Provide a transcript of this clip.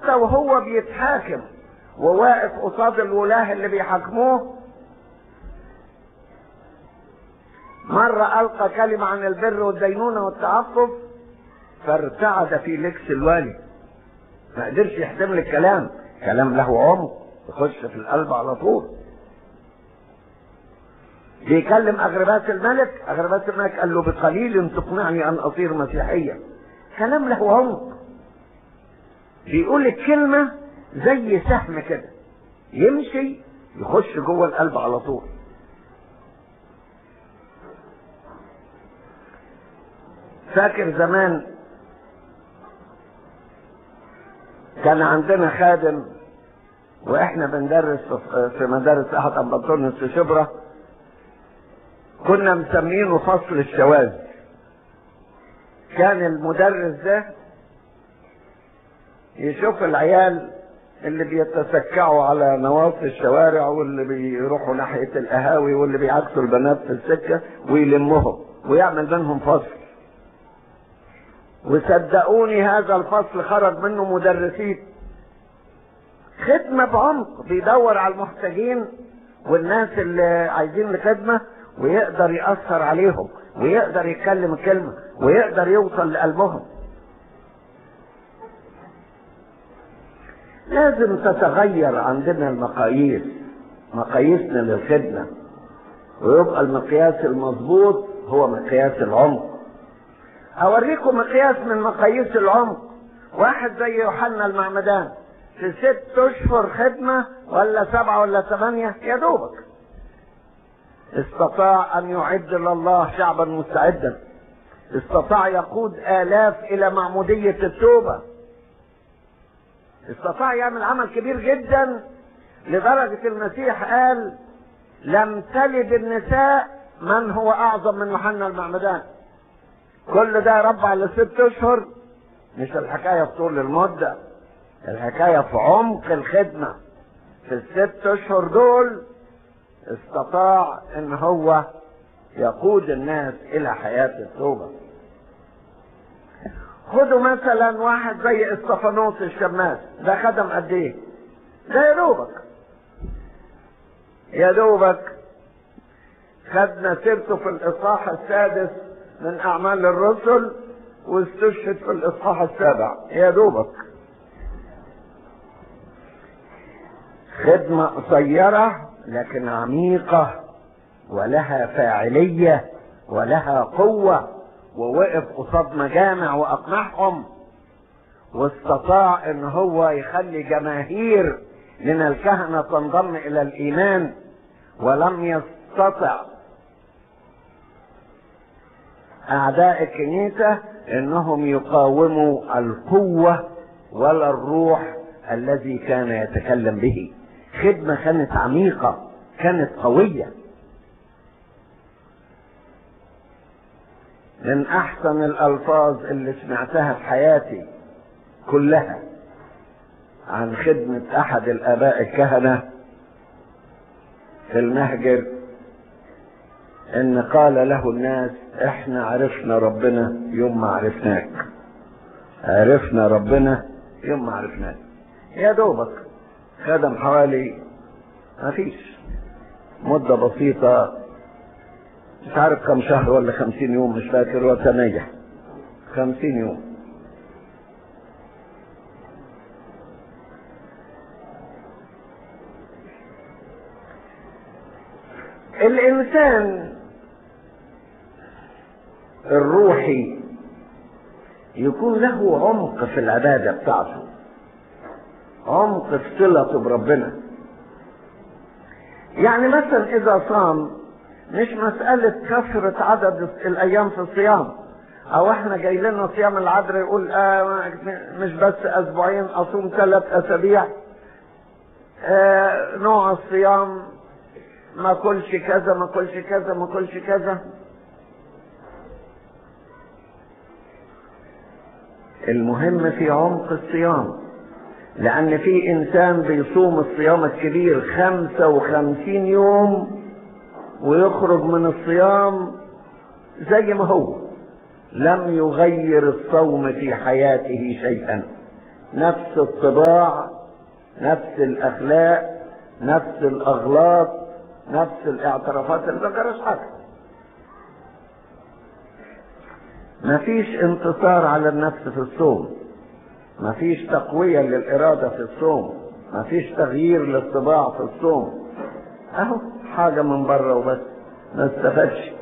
حتى وهو بيتحاكم وواقف قصاد الولاه اللي بيحاكموه مرة ألقى كلمة عن البر والدينونة والتعفف فارتعد في لكس الوالي ما قدرش يحتمل الكلام كلام له عمق يخش في القلب على طول بيكلم أغرباس الملك أغرباس الملك قال له بقليل تقنعني أن أصير مسيحيا كلام له عمق بيقول الكلمة زي سهم كده يمشي يخش جوه القلب على طول فاكر زمان كان عندنا خادم واحنا بندرس في مدارس احد امبطونس في شبرا كنا مسمينه فصل الشواذ كان المدرس ده يشوف العيال اللي بيتسكعوا على نواصي الشوارع واللي بيروحوا ناحية القهاوي واللي بيعكسوا البنات في السكة ويلمهم ويعمل بينهم فصل وصدقوني هذا الفصل خرج منه مدرسين خدمة بعمق بيدور على المحتاجين والناس اللي عايزين الخدمة ويقدر يأثر عليهم ويقدر يتكلم كلمة ويقدر يوصل لقلبهم لازم تتغير عندنا المقاييس مقاييسنا للخدمة ويبقى المقياس المظبوط هو مقياس العمق اوريكم مقياس من مقاييس العمق واحد زي يوحنا المعمدان في ست اشهر خدمة ولا سبعة ولا ثمانية يا دوبك استطاع ان يعد لله شعبا مستعدا استطاع يقود الاف الى معمودية التوبة استطاع يعمل عمل كبير جدا لدرجة المسيح قال لم تلد النساء من هو اعظم من يوحنا المعمدان كل ده ربع لست اشهر مش الحكاية في طول المدة الحكاية في عمق الخدمة في الست اشهر دول استطاع ان هو يقود الناس الى حياة التوبة خدوا مثلا واحد زي استفانوس الشماس ده خدم قد ايه ده يا دوبك يا دوبك خدنا سيرته في الاصحاح السادس من اعمال الرسل واستشهد في الاصحاح السابع يا دوبك خدمة قصيرة لكن عميقة ولها فاعلية ولها قوة ووقف قصاد مجامع واقنعهم واستطاع ان هو يخلي جماهير من الكهنة تنضم الى الايمان ولم يستطع اعداء الكنيسة انهم يقاوموا القوة ولا الروح الذي كان يتكلم به خدمة كانت عميقة كانت قوية من احسن الالفاظ اللي سمعتها في حياتي كلها عن خدمة احد الاباء الكهنة في المهجر ان قال له الناس احنا عرفنا ربنا يوم ما عرفناك عرفنا ربنا يوم ما عرفناك يا دوبك خدم حوالي ما فيش مدة بسيطة مش عارف كم شهر ولا خمسين يوم مش فاكر وتنيح خمسين يوم الإنسان الروحي يكون له عمق في العبادة بتاعته عمق في صلته بربنا يعني مثلا إذا صام مش مسألة كثرة عدد الأيام في الصيام أو إحنا جاي لنا صيام العذراء يقول آه مش بس أسبوعين أصوم ثلاث أسابيع آه نوع الصيام ما كلش كذا ما كلش كذا ما كلش كذا المهم في عمق الصيام لأن في إنسان بيصوم الصيام الكبير خمسة وخمسين يوم ويخرج من الصيام زي ما هو لم يغير الصوم في حياته شيئا نفس الطباع نفس الاخلاق نفس الاغلاط نفس الاعترافات اللي ذكرش حاجه مفيش انتصار على النفس في الصوم مفيش تقوية للإرادة في الصوم مفيش تغيير للطباع في الصوم أهو حاجة من بره وبس ما استفادش